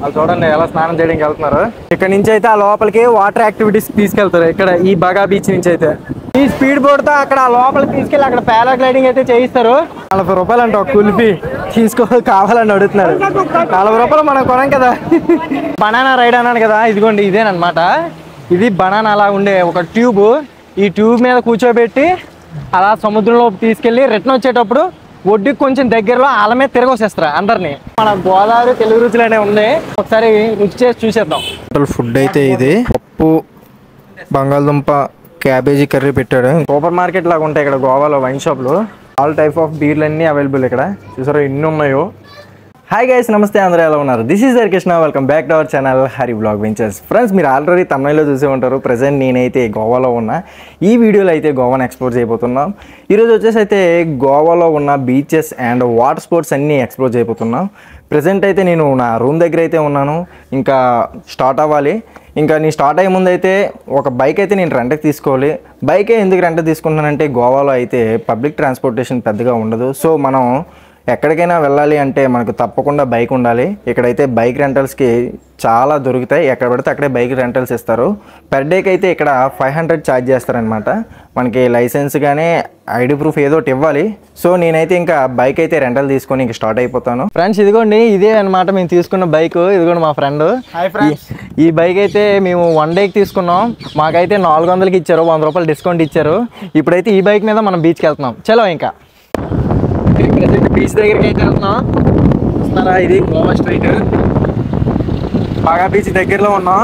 వాళ్ళు చూడండి ఎలా స్నానం చేయడానికి వెళ్తున్నారు ఇక్కడ నుంచి అయితే ఆ లోపలికి వాటర్ యాక్టివిటీస్ తీసుకెళ్తారు ఇక్కడ ఈ బగా బీచ్ నుంచి అయితే ఈ స్పీడ్ బోర్డ్ తో అక్కడ లోపలికి తీసుకెళ్ళి అక్కడ పారాగ్లైడింగ్ అయితే చేయిస్తారు నలభై రూపాయలు అంట ఒక కుల్ఫీ తీసుకో కావాలని అడుగుతున్నారు నలభై రూపాయలు మనం కొనం కదా బనానా రైడ్ అన్నాను కదా ఇదిగోండి ఇదేనమాట ఇది బనానా అలా ఉండే ఒక ట్యూబ్ ఈ ట్యూబ్ మీద కూర్చోబెట్టి అలా సముద్రంలో తీసుకెళ్ళి రిటర్న్ వచ్చేటప్పుడు ఒడ్డుకి కొంచెం దగ్గరలో వాళ్ళ మీద తిరగొసేస్తారు అందరినీ మన గోదావరి తెలుగు రుచులు అనేవి ఉన్నాయి ఒకసారి రుచి చేసి చూసేద్దాం ఫుడ్ అయితే ఇది పప్పు బంగాళదుంప క్యాబేజీ కర్రీ పెట్టాడు సూపర్ మార్కెట్ లాగా ఉంటాయి ఇక్కడ గోవాలో వైన్ షాప్లు ఆల్ టైప్ ఆఫ్ బీర్లు అన్నీ అవైలబుల్ ఇక్కడ చూసారా ఎన్ని ఉన్నాయో హాయ్ గైస్ నమస్తే అందరూ ఎలా ఉన్నారు this is Krishna welcome back to our channel Hari blog ventures friends మీరు ఆల్రెడీ తమిళలో చూసే ఉంటారు ప్రజెంట్ నేనైతే గోవాలో ఉన్నా ఈ వీడియోలో అయితే గోవాని ఎక్స్ప్లోర్ చేయబోతున్నాం ఈరోజు వచ్చేసి అయితే గోవాలో ఉన్న బీచెస్ అండ్ వాటర్ స్పోర్ట్స్ అన్నీ ఎక్స్ప్లోర్ చేయబోతున్నాం ప్రజెంట్ అయితే నేను నా రూమ్ దగ్గర అయితే ఉన్నాను ఇంకా స్టార్ట్ అవ్వాలి ఇంకా నేను స్టార్ట్ అయ్యే ముందు అయితే ఒక బైక్ అయితే నేను రెంట్కి తీసుకోవాలి బైకే ఎందుకు రెంట్ తీసుకుంటున్నానంటే గోవాలో అయితే పబ్లిక్ ట్రాన్స్పోర్టేషన్ పెద్దగా ఉండదు సో మనం ఎక్కడికైనా వెళ్ళాలి అంటే మనకు తప్పకుండా బైక్ ఉండాలి ఇక్కడైతే బైక్ రెంటల్స్కి చాలా దొరుకుతాయి ఎక్కడ పడితే అక్కడే బైక్ రెంటల్స్ ఇస్తారు పర్ డేకి అయితే ఇక్కడ ఫైవ్ హండ్రెడ్ ఛార్జ్ చేస్తారనమాట మనకి లైసెన్స్ కానీ ఐడి ప్రూఫ్ ఏదో ఒకటి ఇవ్వాలి సో నేనైతే ఇంకా బైక్ అయితే రెంటల్ తీసుకొని ఇంకా స్టార్ట్ అయిపోతాను ఫ్రెండ్స్ ఇదిగోండి ఇదే అనమాట మేము తీసుకున్న బైక్ ఇదిగోండి మా ఫ్రెండ్ ఈ బైక్ అయితే మేము వన్ డేకి తీసుకున్నాం మాకైతే నాలుగు వందలకి ఇచ్చారు వంద రూపాయలు డిస్కౌంట్ ఇచ్చారు ఇప్పుడైతే ఈ బైక్ మీద మనం బీచ్కి వెళ్తున్నాం చలో ఇంకా బీచ్ దగ్గరికి అయితే వెళ్తున్నాం చూస్తున్నారా ఇది గోవా స్ట్రీట్ బాగా బీచ్ దగ్గరలో ఉన్నాం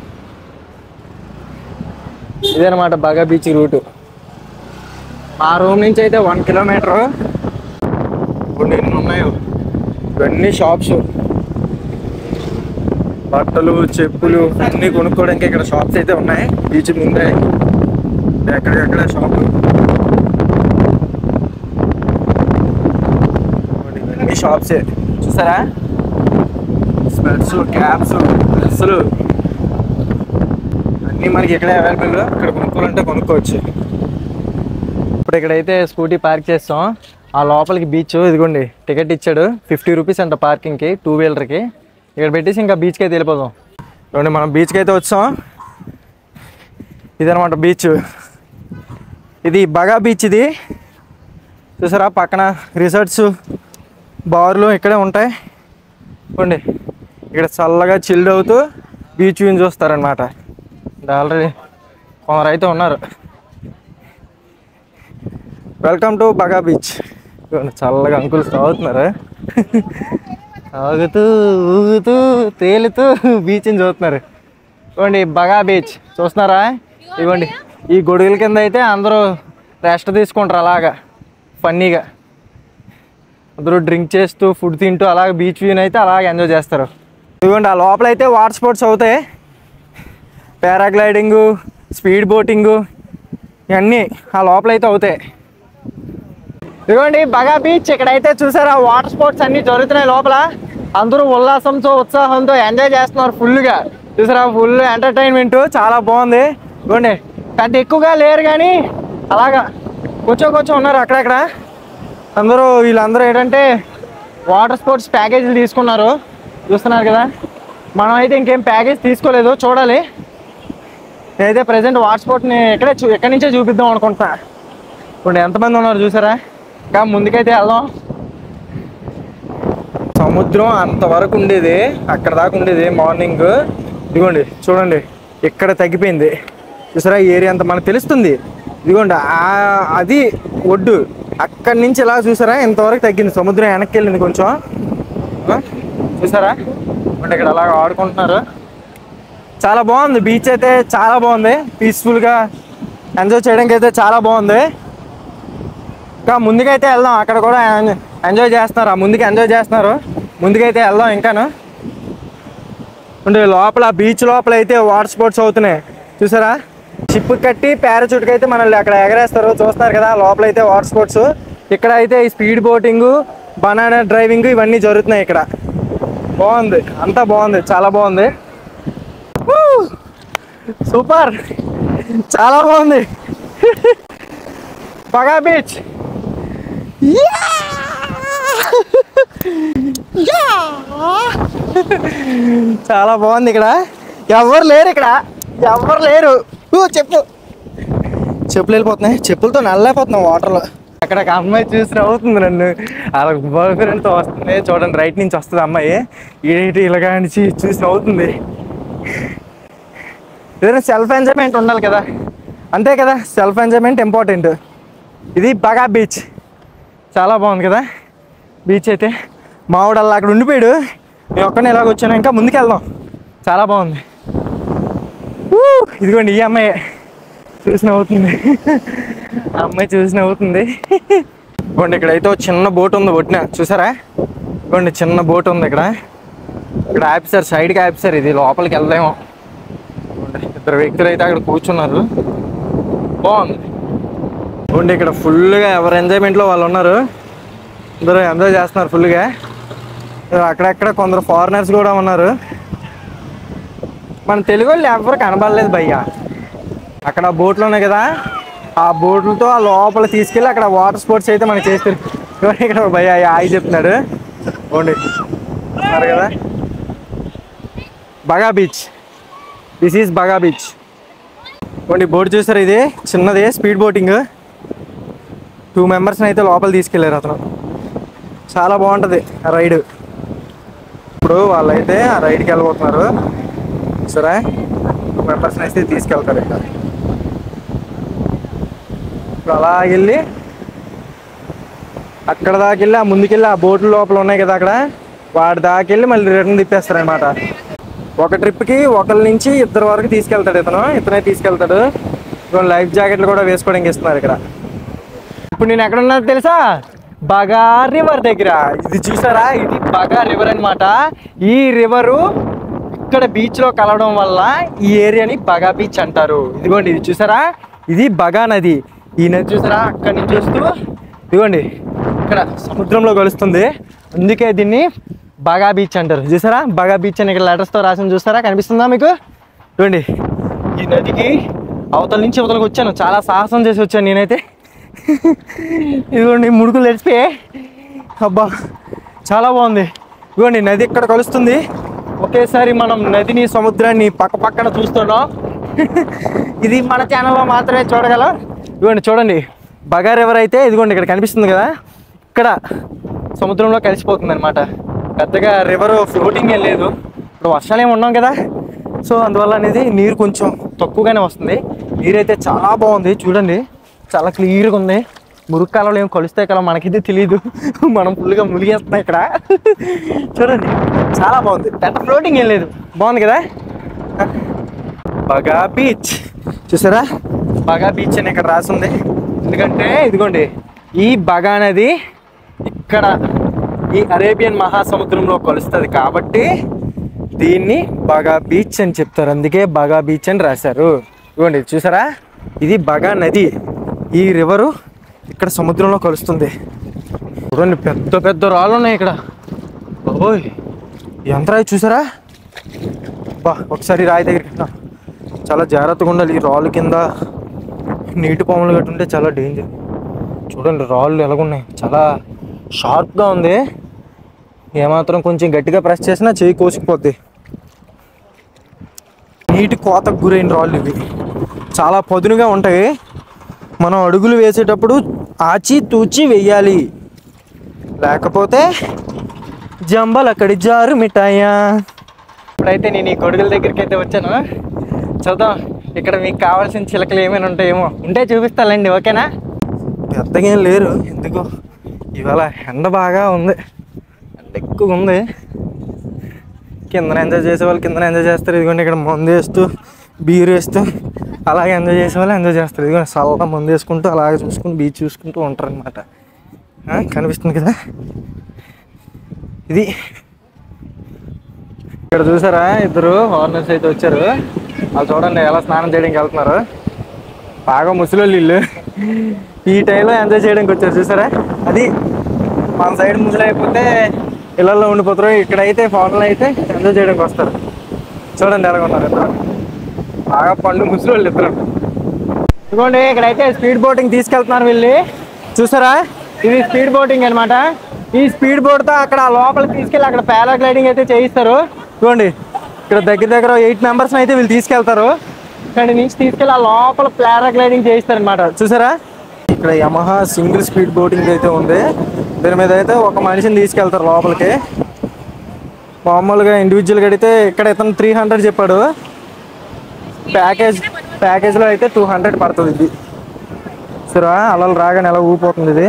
ఇదనమాట బాగా బీచ్ రూట్ మా రూమ్ నుంచి అయితే వన్ కిలోమీటర్ ఇప్పుడు ఎన్ని ఉన్నాయో ఇవన్నీ షాప్స్ బట్టలు చెప్పులు అన్నీ కొనుక్కోవడానికి ఇక్కడ షాప్స్ అయితే ఉన్నాయి బీచ్ ముందే ఎక్కడికక్కడ షాపులు ఇవన్నీ షాప్సే చూసారా స్పెట్స్ క్యాప్స్ డ్రెస్సులు అన్నీ మనకి ఇక్కడే అవైలబుల్ ఇక్కడ కొనుక్కోవాలంటే కొనుక్కోవచ్చు ఇప్పుడు ఇక్కడైతే స్కూటీ పార్క్ చేస్తాం ఆ లోపలికి బీచ్ ఇదిగోండి టికెట్ ఇచ్చాడు ఫిఫ్టీ రూపీస్ అంట పార్కింగ్కి టూ వీలర్కి ఇక్కడ పెట్టేసి ఇంకా బీచ్కి అయితే వెళ్ళిపోదాం ఇదిగోండి మనం బీచ్కి అయితే వచ్చాం ఇదనమాట బీచ్ ఇది బగా బీచ్ ఇది చూసారా పక్కన రిసార్ట్స్ బార్లు ఇక్కడే ఉంటాయి చూడండి ఇక్కడ చల్లగా చిల్డ్ అవుతూ బీచ్ వ్యూని చూస్తారనమాట ఆల్రెడీ కొందరు అయితే ఉన్నారు వెల్కమ్ టు బగా బీచ్ చూడండి చల్లగా అంకుల్స్ తాగుతున్నారు తాగుతూ ఊగుతూ తేలుతూ బీచ్ని చూస్తున్నారు ఇవ్వండి బగా బీచ్ చూస్తున్నారా ఇవ్వండి ఈ గొడుగుల కింద అయితే అందరూ రెస్ట్ తీసుకుంటారు అలాగా ఫన్నీగా అందరూ డ్రింక్ చేస్తూ ఫుడ్ తింటూ అలాగే బీచ్ వ్యూని అయితే అలాగే ఎంజాయ్ చేస్తారు ఇదిగోండి ఆ లోపల అయితే వాటర్ స్పోర్ట్స్ అవుతాయి పారాగ్లైడింగు స్పీడ్ బోటింగు ఇవన్నీ ఆ లోపల అయితే అవుతాయి ఇదిగోండి బగా బీచ్ ఇక్కడైతే చూసారా వాటర్ స్పోర్ట్స్ అన్ని జరుగుతున్నాయి లోపల అందరూ ఉల్లాసంతో ఉత్సాహంతో ఎంజాయ్ చేస్తున్నారు ఫుల్గా చూసారా ఫుల్ ఎంటర్టైన్మెంట్ చాలా బాగుంది ఇదిగోండి పెద్ద ఎక్కువగా లేరు కానీ అలాగా కొంచెం కొంచెం ఉన్నారు అక్కడక్కడ అందరూ వీళ్ళందరూ ఏంటంటే వాటర్ స్పోర్ట్స్ ప్యాకేజీలు తీసుకున్నారు చూస్తున్నారు కదా మనం అయితే ఇంకేం ప్యాకేజ్ తీసుకోలేదు చూడాలి నేనైతే ప్రజెంట్ వాటర్ స్పోర్ట్ని ఎక్కడే చూ ఎక్కడి నుంచే చూపిద్దాం అనుకుంటున్నా ఇప్పుడు ఎంతమంది ఉన్నారు చూసారా ఇంకా ముందుకైతే వెళ్దాం సముద్రం అంతవరకు ఉండేది అక్కడ దాకా ఉండేది మార్నింగ్ ఇదిగోండి చూడండి ఇక్కడ తగ్గిపోయింది చూసారా ఈ ఏరియా అంతా మనకు తెలుస్తుంది ఇదిగోండి ఆ- అది ఒడ్డు అక్కడి నుంచి ఇలా చూసారా ఇంతవరకు తగ్గింది సముద్రం వెనక్కి వెళ్ళింది కొంచెం ఆ? చూసారా అంటే ఇక్కడ అలాగ ఆడుకుంటున్నారు చాలా బాగుంది బీచ్ అయితే చాలా బాగుంది పీస్ఫుల్గా ఎంజాయ్ చేయడానికి అయితే చాలా బాగుంది ఇంకా ముందుకైతే వెళ్దాం అక్కడ కూడా ఎన్- ఎంజాయ్ చేస్తున్నారు ఆ ముందుకు ఎంజాయ్ చేస్తున్నారు ముందుకైతే వెళ్దాం ఇంకాను అంటే లోపల బీచ్ లోపల అయితే వాటర్ స్పోర్ట్స్ అవుతున్నాయి చూసారా షిప్ కట్టి పారాచూట్కి అయితే మనల్ని అక్కడ ఎగరేస్తారు చూస్తున్నారు కదా లోపల అయితే వాటర్ స్పోర్ట్స్ ఇక్కడ అయితే ఈ స్పీడ్ బోటింగ్ బనానా డ్రైవింగ్ ఇవన్నీ జరుగుతున్నాయి ఇక్కడ బాగుంది అంతా బాగుంది చాలా బాగుంది Woo! సూపర్ చాలా బాగుంది బగా బీచ్ చాలా బాగుంది ఇక్కడ ఎవరు లేరు ఇక్కడ ఎవరు లేరు ఊ, చెప్పు చెప్పులు వెళ్ళిపోతున్నాయి చెప్పులతో నల్లైపోతున్నాం వాటర్లో అక్కడ ఒక అమ్మాయి చూసి నవ్వుతుంది నన్ను అలా బాయ్ ఫ్రెండ్తో వస్తుంది చూడండి రైట్ నుంచి వస్తుంది అమ్మాయి ఏంటి ఇలాగా అనిచి చూసి నవ్వుతుంది ఏదైనా సెల్ఫ్ ఎంజాయ్మెంట్ ఉండాలి కదా అంతే కదా సెల్ఫ్ ఎంజాయ్మెంట్ ఇంపార్టెంట్ ఇది బగా బీచ్ చాలా బాగుంది కదా బీచ్ అయితే మావాడల్లా అక్కడ ఉండిపోయాడు నేను ఒక్కనే ఇలాగ వచ్చాను ఇంకా ముందుకు వెళ్దాం చాలా బాగుంది ఊ, ఇదిగోండి ఈ అమ్మాయి చూసి నవ్వుతుంది ఆ అమ్మాయి చూసి నవ్వుతుంది ఇదిగోండి ఇక్కడైతే ఒక చిన్న బోట్ ఉంది ఒట్టిన చూసారా ఇదిగోండి చిన్న బోట్ ఉంది ఇక్కడ ఇక్కడ ఆపిసారు సైడ్కి ఆపిసారు ఇది లోపలికి వెళ్దామో ఇదిగోండి, ఇద్దరు వ్యక్తులు అయితే అక్కడ కూర్చున్నారు బాగుంది ఇదిగోండి ఇక్కడ ఫుల్గా ఎవరు ఎంజాయ్మెంట్లో వాళ్ళు ఉన్నారు అందరూ ఎంజాయ్ చేస్తున్నారు ఫుల్గా అక్కడక్కడ కొందరు ఫారినర్స్ కూడా ఉన్నారు మన తెలుగు వాళ్ళు ఎవరు కనబడలేదు భయ్య అక్కడ బోట్లు ఉన్నాయి కదా ఆ బోట్లతో ఆ లోపల తీసుకెళ్ళి అక్కడ వాటర్ స్పోర్ట్స్ అయితే మనకి చేస్తారు ఇదిగోండి ఇక్కడ భయ్య ఆయి చెప్తున్నాడు ఓండి ఉన్నారు కదా Baga beach this is Baga beach ఓండి బోట్ చూసారు ఇది చిన్నది స్పీడ్ బోటింగ్ టూ మెంబర్స్ని అయితే లోపల తీసుకెళ్ళారు అతను చాలా బాగుంటుంది ఆ రైడ్ ఇప్పుడు వాళ్ళైతే ఆ రైడ్కి వెళ్ళిపోతున్నారు సరే టూ మెంబర్స్ని అయితే తీసుకెళ్తారు ఇక్కడ ఇప్పుడు అలా వెళ్ళి అక్కడ దాకెళ్ళి ఆ ముందుకెళ్ళి ఆ బోట్ల లోపల ఉన్నాయి కదా అక్కడ వాడి దాకెళ్ళి మళ్ళీ రిటర్న్ తిప్పేస్తారు అనమాట ఒక ట్రిప్కి ఒకరి నుంచి ఇద్దరు వరకు తీసుకెళ్తాడు ఇతను ఇతనే తీసుకెళ్తాడు ఇదిగోండి లైఫ్ జాకెట్లు కూడా వేసుకోవడానికి ఇస్తున్నారు ఇక్కడ ఇప్పుడు నేను ఎక్కడ ఉన్నది తెలుసా బగా రివర్ దగ్గర ఇది చూసారా ఇది బగా రివర్ అన్నమాట ఈ రివరు ఇక్కడ బీచ్ లో కలవడం వల్ల ఈ ఏరియాని బగా బీచ్ అంటారు ఇదిగోండి ఇది చూసారా ఇది బగా నది ఈ నది చూసారా అక్కడి నుంచి చూస్తూ ఇదిగోండి ఇక్కడ సముద్రంలో కలుస్తుంది అందుకే దీన్ని బగా బీచ్ అంటారు చూసారా బగా బీచ్ అని ఇక్కడ letters తో రాసిన చూసారా కనిపిస్తుందా మీకు ఇదిగోండి ఈ నదికి అవతల నుంచి అవతలకు వచ్చాను చాలా సాహసం చేసి వచ్చాను నేనైతే ఇదిగోండి ముడుకులు తెరిచిపోయాయి అబ్బా చాలా బాగుంది ఇదిగోండి నది ఇక్కడ కలుస్తుంది ఒకేసారి మనం నదిని సముద్రాన్ని పక్క పక్కన చూస్తున్నాం ఇది మన ఛానల్లో మాత్రమే చూడగలం ఇదిగోండి చూడండి బగా రివర్ అయితే ఇదిగోండి ఇక్కడ కనిపిస్తుంది కదా ఇక్కడ సముద్రంలో కలిసిపోతుంది అనమాట పెద్దగా రివర్ ఫ్లోటింగ్ ఏం లేదు ఇప్పుడు వర్షాలు ఏమి ఉన్నాం కదా సో అందువల్ల అనేది నీరు కొంచెం తక్కువగానే వస్తుంది నీరు అయితే చాలా బాగుంది చూడండి చాలా క్లియర్గా ఉంది మురుగు కాలంలో ఏం కలుస్తే కదా మనకైతే తెలియదు మనం ఫుల్గా మునిగేస్తున్నాం ఇక్కడ చూడండి చాలా బాగుంది పెద్ద ఫ్లోటింగ్ ఏం లేదు బాగుంది కదా బగా బీచ్ చూసారా బగా బీచ్ అని ఇక్కడ రాసింది ఎందుకంటే ఇదిగోండి ఈ బగా నది ఇక్కడ ఈ అరేబియన్ మహాసముద్రంలో కలుస్తుంది కాబట్టి దీన్ని బగా బీచ్ అని చెప్తారు అందుకే బగా బీచ్ అని రాశారు ఇదిగోండి చూసారా ఇది బగా నది ఈ రివరు ఇక్కడ సముద్రంలో కలుస్తుంది చూడండి పెద్ద పెద్ద రాళ్ళు ఉన్నాయి ఇక్కడ ఓయ్ ఎంత రాయి చూసారా బా ఒకసారి రాయి దగ్గరికి వెళ్దాం. చాలా జాగ్రత్తగా ఉండాలి ఈ రాళ్ళు కింద నీటి పాములు గట్టు ఉంటే చాలా డేంజర్ చూడండి రాళ్ళు ఎలాగున్నాయి చాలా షార్ప్గా ఉంది ఏమాత్రం కొంచెం గట్టిగా ప్రెస్ చేసినా చేయి కోసుకుపోద్ది నీటి కోతకు గురైన రాళ్ళు ఇవి చాలా పదునుగా ఉంటాయి మనం అడుగులు వేసేటప్పుడు ఆచి తూచి వెయ్యాలి లేకపోతే జంబల్ అక్కడి జారు మిఠాయా ఇప్పుడైతే నేను ఈ గొడుగుల దగ్గరికి అయితే వచ్చాను చూద్దాం ఇక్కడ మీకు కావాల్సిన చిలకలు ఏమైనా ఉంటాయేమో ఉంటే చూపిస్తానండి ఓకేనా పెద్దగా ఏం లేరు ఎందుకో ఇవాళ ఎండ బాగా ఉంది ఎండ ఎక్కువ ఉంది కిందన ఎంజాయ్ చేసే వాళ్ళు కిందన ఎంజాయ్ చేస్తారు ఇదిగోండి ఇక్కడ మందు వేస్తూ బీర్ వేస్తూ అలాగే ఎంజాయ్ చేసే వాళ్ళు ఎంజాయ్ చేస్తారు ఇదిగోండి చల్లగా మందు వేసుకుంటూ అలాగే చూసుకుంటూ బీచ్ చూసుకుంటూ ఉంటారు అనమాట కనిపిస్తుంది కదా ఇది ఇక్కడ చూసారా ఇద్దరు ఫారినర్స్ అయితే వచ్చారు వాళ్ళు చూడండి ఎలా స్నానం చేయడానికి వెళ్తున్నారు బాగా ముసలోళ్ళు ఇల్లు ఈ టైంలో ఎంజాయ్ చేయడానికి వచ్చారు చూసారా అది మన సైడ్ ముసలి అయిపోతే ఇళ్ళల్లో ఉండిపోతారు ఇక్కడైతే ఫారెన్లో అయితే ఎంజాయ్ చేయడానికి వస్తారు చూడండి ఎలా ఉన్నారు ఇద్దరు బాగా పళ్ళు ముసలోళ్ళు ఇద్దరు ఇదిగోండి ఇక్కడైతే స్పీడ్ బోటింగ్ తీసుకెళ్తున్నారు వీళ్ళు చూసారా ఇది స్పీడ్ బోటింగ్ అనమాట ఈ స్పీడ్ బోర్డ్తో అక్కడ లోపలికి తీసుకెళ్ళి అక్కడ పారాగ్లైడింగ్ అయితే చేయిస్తారు చూడండి ఇక్కడ దగ్గర దగ్గర ఎయిట్ మెంబర్స్ అయితే వీళ్ళు తీసుకెళ్తారు ఇక్కడ నుంచి తీసుకెళ్ళి ఆ లోపల పారాగ్లైడింగ్ చేయిస్తారు అనమాట చూసారా ఇక్కడ యమహా సింగిల్ స్పీడ్ బోటింగ్ అయితే ఉంది దీని మీద అయితే ఒక మనిషిని తీసుకెళ్తారు లోపలికి మామూలుగా ఇండివిజువల్గా అయితే ఇక్కడ ఇతను త్రీ హండ్రెడ్ చెప్పాడు ప్యాకేజ్ ప్యాకేజ్లో అయితే టూ హండ్రెడ్ పడుతుంది ఇది సరే అలలు రాగానే ఎలా ఊగిపోతుంది ఇది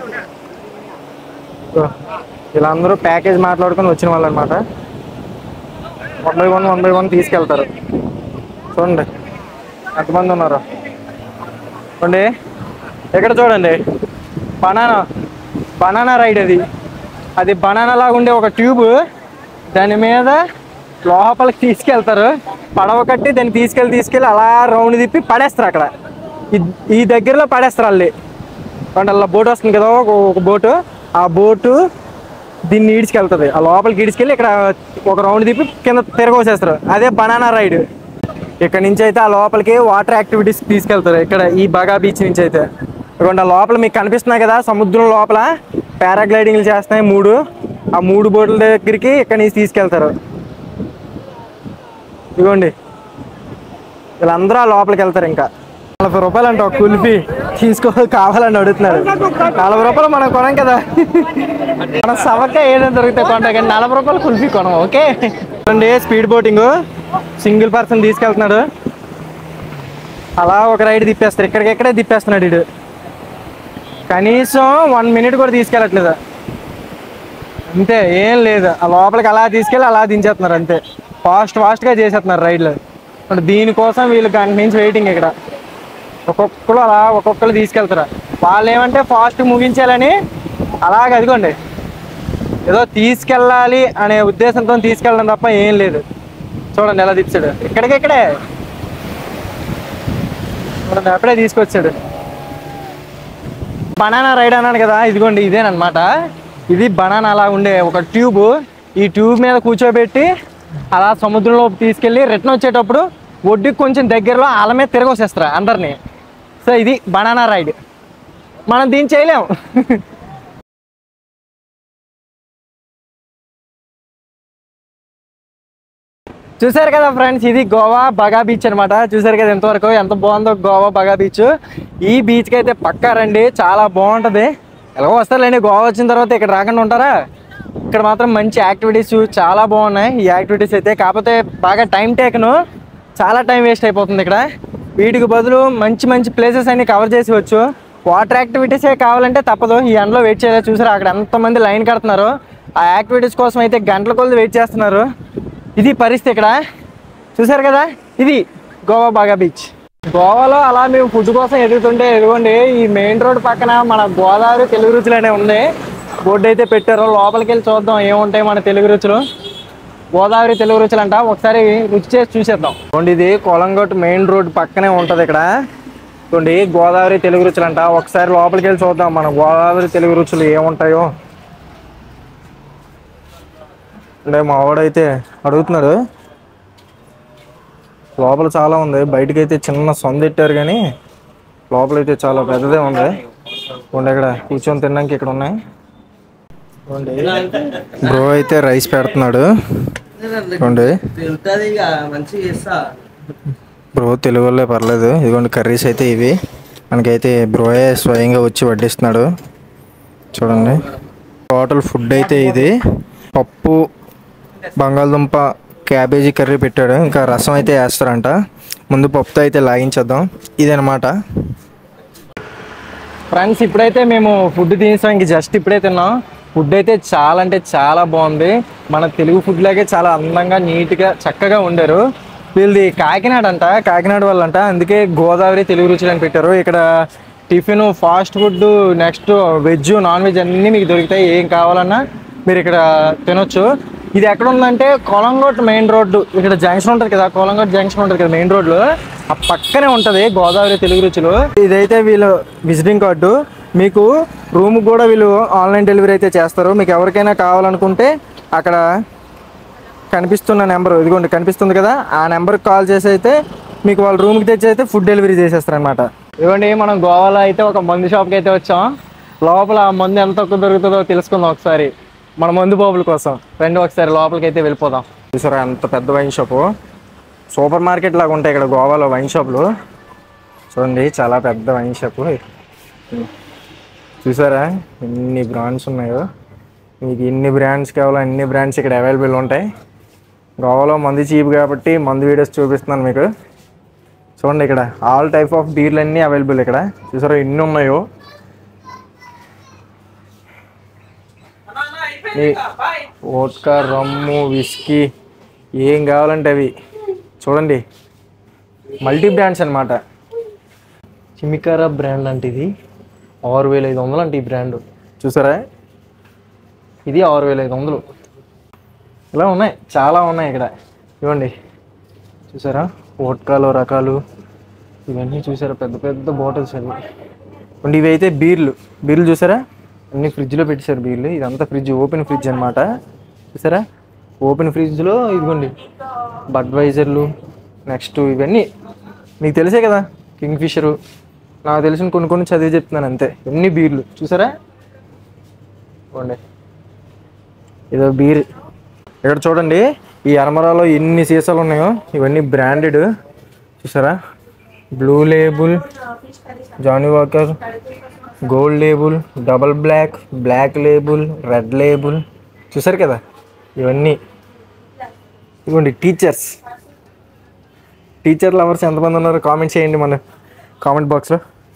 సో, వీళ్ళందరూ ప్యాకేజ్ మాట్లాడుకొని వచ్చిన వాళ్ళు అనమాట one by one one by one తీసుకెళ్తారు చూడండి ఎంతమంది ఉన్నారు చూడండి ఇక్కడ చూడండి బనానా బనానా రైడ్ అది అది బనానా లాగా ఉండే ఒక ట్యూబ్ దాని మీద లోపలికి తీసుకెళ్తారు పడవ కట్టి దాన్ని తీసుకెళ్ళి తీసుకెళ్ళి అలా రౌండ్ తిప్పి పడేస్తారు అక్కడ ఈ- ఈ దగ్గరలో పడేస్తారు వాళ్ళు అంటే అలా బోట్ వస్తుంది కదా ఒక ఒక బోటు ఆ బోటు దీన్ని ఈడ్చుకెళ్తుంది ఆ లోపలికి ఈడ్చుకెళ్ళి ఇక్కడ ఒక రౌండ్ తిప్పి కింద తిరగవసేస్తారు అదే బనానా రైడ్ ఇక్కడ నుంచి అయితే ఆ లోపలికి వాటర్ యాక్టివిటీస్ తీసుకెళ్తారు ఇక్కడ ఈ బగా బీచ్ నుంచి అయితే ఇదిగోండి ఆ లోపల మీకు కనిపిస్తున్నాయి కదా సముద్రం లోపల పారాగ్లైడింగ్లు చేస్తున్నాయి మూడు ఆ మూడు బోట్ల దగ్గరికి ఇక్కడ నుంచి తీసుకెళ్తారు ఇదిగోండి వీళ్ళందరూ ఆ లోపలికి వెళ్తారు ఇంకా నలభై రూపాయలు అంట ఒక కుల్ఫీ తీసుకో కావాలని అడుగుతున్నారు నలభై రూపాయలు మనం కొనం కదా మన సవక ఏదైనా దొరికితే కొంటాం కానీ నలభై రూపాయలు కుల్ఫీ కొనం ఓకే చూడండి స్పీడ్ బోటింగ్ సింగిల్ పర్సన్ తీసుకెళ్తున్నాడు అలా ఒక రైడ్ తిప్పేస్తారు ఇక్కడికెక్కడే తిప్పేస్తున్నాడు ఇడు కనీసం వన్ మినిట్ కూడా తీసుకెళ్ళట్లేదు అంతే ఏం లేదు ఆ లోపలికి అలా తీసుకెళ్ళి అలా దించేస్తున్నారు అంతే ఫాస్ట్ ఫాస్ట్గా చేసేస్తున్నారు రైడ్లు ఇప్పుడు దీనికోసం వీళ్ళు గంట నుంచి వెయిటింగ్ ఇక్కడ ఒక్కొక్కరు అలా ఒక్కొక్కరు తీసుకెళ్తారు వాళ్ళు ఏమంటే ఫాస్ట్ ముగించాలని అలాగ అదిగోండి ఏదో తీసుకెళ్ళాలి అనే ఉద్దేశంతో తీసుకెళ్ళడం తప్ప ఏం లేదు చూడండి ఎలా తిప్పాడు ఇక్కడికిక్కడే చూడండి అప్పుడే తీసుకొచ్చాడు బనానా రైడ్ అన్నాను కదా ఇదిగోండి ఇదేనమాట ఇది బనానా అలా ఉండే ఒక ట్యూబ్ ఈ ట్యూబ్ మీద కూర్చోబెట్టి అలా సముద్రంలో తీసుకెళ్ళి రిటర్న్ వచ్చేటప్పుడు ఒడ్డుకి కొంచెం దగ్గరలో అల మీద తిరగొసేస్తారు అందరినీ సో ఇది బనానా రైడ్ మనం దీన్ని చేయలేం చూసారు కదా ఫ్రెండ్స్ ఇది గోవా బగా బీచ్ అన్నమాట చూసారు కదా ఎంతవరకు ఎంత బాగుందో గోవా బగా బీచ్ ఈ బీచ్కి అయితే పక్కా రండి చాలా బాగుంటుంది ఎలాగో వస్తారులేండి గోవా వచ్చిన తర్వాత ఇక్కడ రాకుండా ఉంటారా ఇక్కడ మాత్రం మంచి యాక్టివిటీస్ చాలా బాగున్నాయి ఈ యాక్టివిటీస్ అయితే కాకపోతే బాగా టైం టేకను చాలా టైం వేస్ట్ అయిపోతుంది ఇక్కడ వీటికి బదులు మంచి మంచి ప్లేసెస్ అన్ని కవర్ చేసేవచ్చు వాటర్ యాక్టివిటీసే కావాలంటే తప్పదు ఈ ఎండలో వెయిట్ చేయాలి చూసారు అక్కడ ఎంతమంది లైన్ కడుతున్నారు ఆ యాక్టివిటీస్ కోసం అయితే గంటల కొలది వెయిట్ చేస్తున్నారు ఇది పరిస్థితి ఇక్కడ చూసారు కదా ఇది గోవా బాగా బీచ్ గోవాలో అలా మేము ఫుడ్ కోసం ఎదుగుతుంటే ఎదుగుండి ఈ మెయిన్ రోడ్ పక్కన మన గోదావరి తెలుగు రుచులు అనే ఉంది బోర్డు అయితే పెట్టారు లోపలికి వెళ్ళి చూద్దాం ఏముంటాయి మన తెలుగు రుచులు గోదావరి తెలుగు రుచులు అంట ఒకసారి రుచి చేసి చూసేద్దాం చూడండి ఇది కొలంగోట్ మెయిన్ రోడ్ పక్కనే ఉంటది ఇక్కడ చూడండి గోదావరి తెలుగు రుచులు అంట ఒకసారి లోపలికి వెళ్ళి చూద్దాం మన గోదావరి తెలుగు రుచులు ఏముంటాయో అంటే మా వాడైతే అడుగుతున్నాడు లోపల చాలా ఉంది బయటకి అయితే చిన్న సొంద పెట్టారు కానీ లోపలైతే చాలా పెద్దదే ఉంది ఉండే ఇక్కడ కూర్చొని తినడానికి ఇక్కడ ఉన్నాయి బ్రో అయితే రైస్ పెడుతున్నాడు చూడండి తెలుస్తుంది ఇక మంచిగా చేస్తా బ్రో తెలుగు వాళ్ళే పర్లేదు ఇదిగోండి కర్రీస్ అయితే ఇవి మనకైతే బ్రోయే స్వయంగా వచ్చి వడ్డిస్తున్నాడు చూడండి టోటల్ ఫుడ్ అయితే ఇది పప్పు బంగాళదుంప క్యాబేజీ కర్రీ పెట్టాడు ఇంకా రసం అయితే వేస్తారంట ముందు పప్పుతో అయితే లాగించేద్దాం ఇదనమాట ఫ్రెండ్స్ ఇప్పుడైతే మేము ఫుడ్ తినేసాం ఇంక జస్ట్ ఇప్పుడే తిన్నాం ఫుడ్ అయితే చాలా అంటే చాలా బాగుంది మన తెలుగు ఫుడ్ లాగే చాలా అందంగా నీట్గా చక్కగా వండారు వీళ్ళది కాకినాడ అంట కాకినాడ వాళ్ళంట అందుకే గోదావరి తెలుగు రుచులు అని పెట్టారు ఇక్కడ tiffin fast food next veg non veg అన్నీ మీకు దొరుకుతాయి ఏం కావాలన్నా మీరు ఇక్కడ తినొచ్చు ఇది ఎక్కడ ఉందంటే కొలంగోట్ మెయిన్ రోడ్డు ఇక్కడ జంక్షన్ ఉంటుంది కదా కొలంగోట్ జంక్షన్ ఉంటుంది కదా మెయిన్ రోడ్లో ఆ పక్కనే ఉంటుంది గోదావరి తెలుగు రుచులు ఇదైతే వీళ్ళు విజిటింగ్ కార్డు మీకు రూమ్ కూడా వీళ్ళు ఆన్లైన్ డెలివరీ అయితే చేస్తారు మీకు ఎవరికైనా కావాలనుకుంటే అక్కడ కనిపిస్తున్న నెంబర్ ఇదిగోండి కనిపిస్తుంది కదా ఆ నెంబర్కి కాల్ చేసి అయితే మీకు వాళ్ళ రూమ్కి తెచ్చి అయితే ఫుడ్ డెలివరీ చేసేస్తారు అనమాట ఇదిగోండి మనం గోవాలో అయితే ఒక మందు షాప్కి అయితే వచ్చాం లోపల ఆ మందు ఎంత తక్కువ దొరుకుతుందో తెలుసుకుందాం ఒకసారి మన మందు బాబుల కోసం రెండు ఒకసారి లోపలికి అయితే వెళ్ళిపోదాం చూసారా ఎంత పెద్ద వైన్ షాపు సూపర్ మార్కెట్ లాగా ఉంటాయి ఇక్కడ గోవాలో వైన్ షాపులు చూడండి చాలా పెద్ద వైన్ షాపు చూసారా ఎన్ని బ్రాండ్స్ ఉన్నాయో మీకు ఎన్ని బ్రాండ్స్ కావాలో అన్ని బ్రాండ్స్ ఇక్కడ అవైలబుల్ ఉంటాయి గోవాలో మందు చీప్ కాబట్టి మందు వీడియోస్ చూపిస్తున్నాను మీకు చూడండి ఇక్కడ ఆల్ టైప్ ఆఫ్ బీర్లు అన్నీ అవైలబుల్ ఇక్కడ చూసారా ఎన్ని ఉన్నాయో ఈ వోడ్కా రమ్ము విస్కీ ఏం కావాలంటే అవి చూడండి మల్టీ బ్రాండ్స్ అనమాట చిమికారా బ్రాండ్ అంటే ఇది ఆరు వేల ఐదు వందలు అంటే ఈ బ్రాండ్ చూసారా ఇది ఆరు వేల ఐదు వందలు ఇలా ఉన్నాయి చాలా ఉన్నాయి ఇక్కడ ఇవ్వండి చూసారా వోడ్కాలో రకాలు ఇవన్నీ చూసారా పెద్ద పెద్ద బాటిల్స్ అవి అండ్ ఇవి అయితే బీర్లు బీర్లు చూసారా అన్ని ఫ్రిడ్జ్లో పెట్టేశారు బీర్లు ఇదంతా ఫ్రిడ్జ్ ఓపెన్ ఫ్రిడ్జ్ అనమాట చూసారా ఓపెన్ ఫ్రిడ్జ్లో ఇదిగోండి బడ్వైజర్లు నెక్స్ట్ ఇవన్నీ మీకు తెలిసే కదా కింగ్ ఫిషరు నాకు తెలిసిన కొన్ని కొన్ని చదివి చెప్తున్నాను అంతే ఎన్ని బీర్లు చూసారా ఇవ్వండి ఇదో బీర్ ఇక్కడ చూడండి ఈ అరమరాలో ఎన్ని సీసాలు ఉన్నాయో ఇవన్నీ బ్రాండెడ్ చూసారా blue label Johnnie Walker gold label double black black label red label చూసారు కదా ఇవన్నీ ఇవ్వండి టీచర్స్ టీచర్ లవర్స్ ఎంతమంది ఉన్నారు కామెంట్ చేయండి మన కామెంట్ బాక్స్లో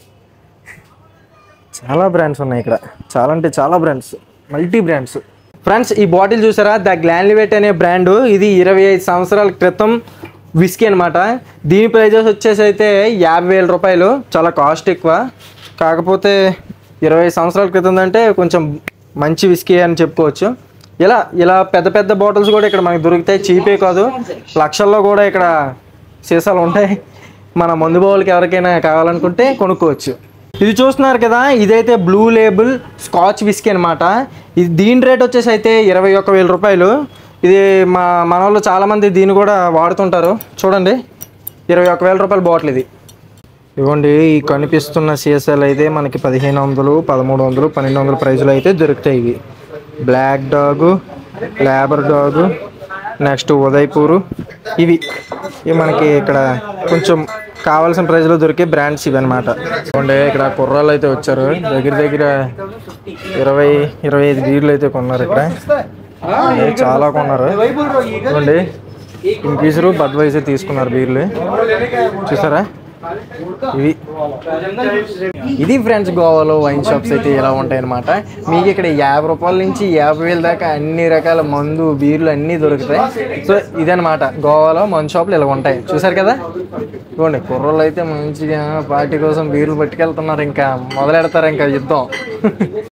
చాలా బ్రాండ్స్ ఉన్నాయి ఇక్కడ చాలా అంటే చాలా బ్రాండ్స్ మల్టీ బ్రాండ్స్ ఫ్రెండ్స్ ఈ బాటిల్ చూసారా ద గ్లాన్లివేట్ అనే బ్రాండ్ ఇది ఇరవై ఐదు సంవత్సరాల క్రితం విస్కీ అనమాట దీని ప్రైజెస్ వచ్చేసి అయితే యాభై వేల రూపాయలు చాలా కాస్ట్ ఎక్కువ కాకపోతే ఇరవై సంవత్సరాల క్రితం అంటే కొంచెం మంచి విస్కీ అని చెప్పుకోవచ్చు ఇలా ఇలా పెద్ద పెద్ద బాటిల్స్ కూడా ఇక్కడ మనకి దొరుకుతాయి చీపే కాదు లక్షల్లో కూడా ఇక్కడ సీసాలు ఉంటాయి మన మందు బావులకి ఎవరికైనా కావాలనుకుంటే కొనుక్కోవచ్చు ఇది చూస్తున్నారు కదా ఇదైతే బ్లూ లేబుల్ స్కాచ్ విస్కీ అనమాట ఇది దీని రేట్ వచ్చేసి అయితే ఇరవై ఒక్క వేల రూపాయలు ఇది మా మన వాళ్ళు చాలామంది దీన్ని కూడా వాడుతుంటారు చూడండి ఇరవై ఒక్క వేల రూపాయల బాటిల్ ఇది ఇవ్వండి ఈ కనిపిస్తున్న సీసాలు అయితే మనకి పదిహేను వందలు పదమూడు వందలు పన్నెండు వందల ప్రైజులు అయితే దొరుకుతాయి ఇవి black dog labour dog next Udaipur ఇవి ఇవి మనకి ఇక్కడ కొంచెం కావాల్సిన ప్రైజ్లో దొరికే బ్రాండ్స్ ఇవి అనమాట చూడండి ఇక్కడ కుర్రాళ్ళు అయితే వచ్చారు దగ్గర దగ్గర ఇరవై ఇరవై ఐదు బీర్లు అయితే కొన్నారు ఇక్కడ ఏ, చాలా కొన్నారు చూడండి ఇంకీసరు బడ్వైజర్ తీసుకున్నారు బీర్లు చూసారా ఇవి ఇది ఫ్రెండ్స్ గోవాలో వైన్ షాప్స్ అయితే ఇలా ఉంటాయి అనమాట మీకు ఇక్కడ యాభై రూపాయల నుంచి యాభై వేల దాకా అన్ని రకాల మందు బీర్లు అన్నీ దొరుకుతాయి సో ఇదనమాట గోవాలో మందు షాపులు ఇలా ఉంటాయి చూసారు కదా ఇవ్వండి కుర్రోళ్ళు అయితే మంచిగా పార్టీ కోసం బీర్లు పట్టుకెళ్తున్నారు ఇంకా మొదలెడతారు ఇంకా యుద్ధం